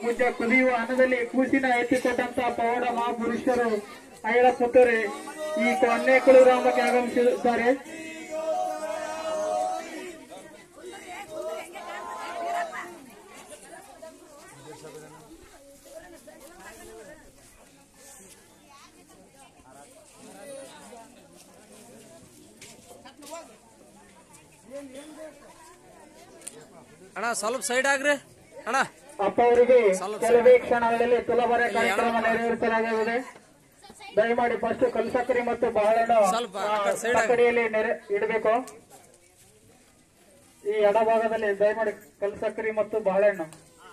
ಮುಂದೆ ಕುದಿಯುವ ಅನ್ನದಲ್ಲಿ ಕೂಸಿನ ಎತ್ತಿಕೊಟ್ಟಂತ ಪವಾಡ ಮಹಾಪುರುಷರು ಐಳ ಪುತ್ತೂರಿ ಈ ಕೊನ್ನೆಕುಳು ಗ್ರಾಮಕ್ಕೆ ಆಗಮಿಸಿದ್ದಾರೆ ಅಣ್ಣ ಸ್ವಲ್ಪ ಸೈಡ್ ಆಗ್ರಿ ಅಣ್ಣ ಅಪ್ಪ ಅವರಿಗೆ ಸ್ವಲ್ಪ ಕೆಲವೇ ಕ್ಷಣಗಳಲ್ಲಿ ತುಲಭಾರ ಕಾರ್ಯಕ್ರಮ ನೆರವೇರಿಸಲಾಗುತ್ತದೆ ದಯಮಾಡಿ ಫಸ್ಟ್ ಕಲ್ಸಕ್ಕರಿ ಮತ್ತು ಬಹಳನ್ನು ಸ್ವಲ್ಪ ಆ ಕಡೆ side ಆಗಿ. ಕಡಿಯಲ್ಲಿ ನೆರೆ ಇಡಬೇಕು ಈ ಎಡಭಾಗದಲ್ಲಿ ದಯಮಾಡಿ ಕಲ್ಸಕ್ಕರಿ ಮತ್ತು ಬಾಳೆಹಣ್ಣು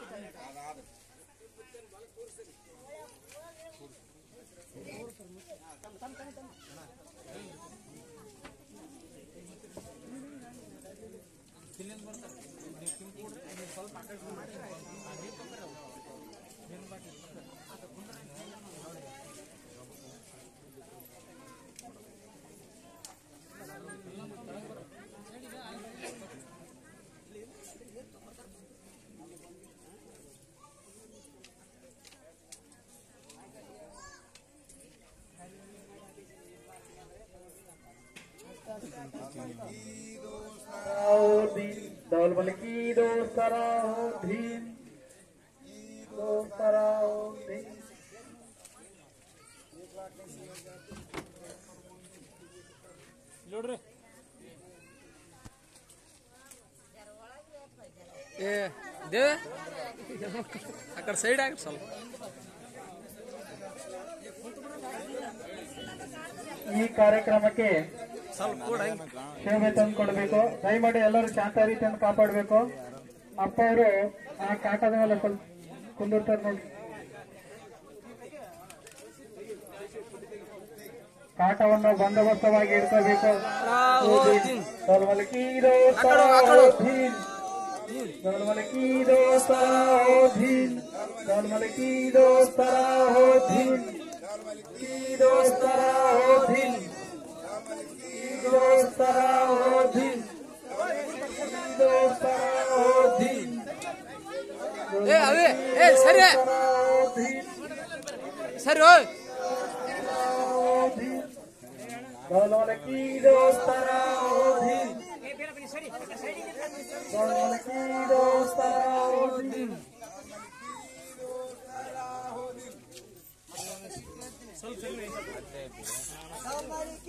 धौल बल की दोस्तरा हो धीन दोस्तरा हो धीन ನೋಡ್ರಿ ಏ ದೇವ ಆ ಕಡೆ ಸೈಡ್ ಆಗ್ರಿ ಸ್ವಲ್ಪ ಈ ಕಾರ್ಯಕ್ರಮಕ್ಕೆ ಸ್ವಲ್ಪ ಕೂಡ ಹಿಂಗೆ ಶೋಭೆ ತಂದು ಕೊಡಬೇಕು ದಯಮಾಡಿ ಎಲ್ಲರೂ ಶಾಂತ ರೀತಿಯನ್ನು ಕಾಪಾಡಬೇಕು ಅಪ್ಪ ಅವರು ಆ ಕಾಟದ ಮೇಲೆ ಸ್ವಲ್ಪ ಕುಂದಿರ್ತಾರೆ ನೋಡಿ ಕಾಟವನ್ನು ಬಂದೋಬಸ್ತವಾಗಿ ಇಡ್ಕೋಬೇಕು ದೊಡ್ಮಲ ಕೀ ದೋಸ್ತರ ಆಕಡು, ಆಕಡು. ಧೀನ್ ದೊಡ್ಮಲ ಕೀ ದೋಸ್ತರ ಹೋ ಧೀನ್ ದೊಡ್ಮಲ ಕೀ ದೋಸ್ತರ ಹೋ ಧೀನ್ ಕೀ ದೋಸ್ತರ ಹೋ ಧೀನ್ ದೋಸ್ತರ ಹೋ ಧೀನ್ ದೋಸ್ತರ ಹೋ ಧೀನ್ ಏ ಅವೇ ಏ ಸರಿ ಸರಿ ಓಯ್ ದೊಡ್ಮಲ ಕೀ ದೋಸ್ತರ ಹೋ ಧೀನ್ ದೊಡ್ಮಲ ಕೀ ದೋಸ್ತರ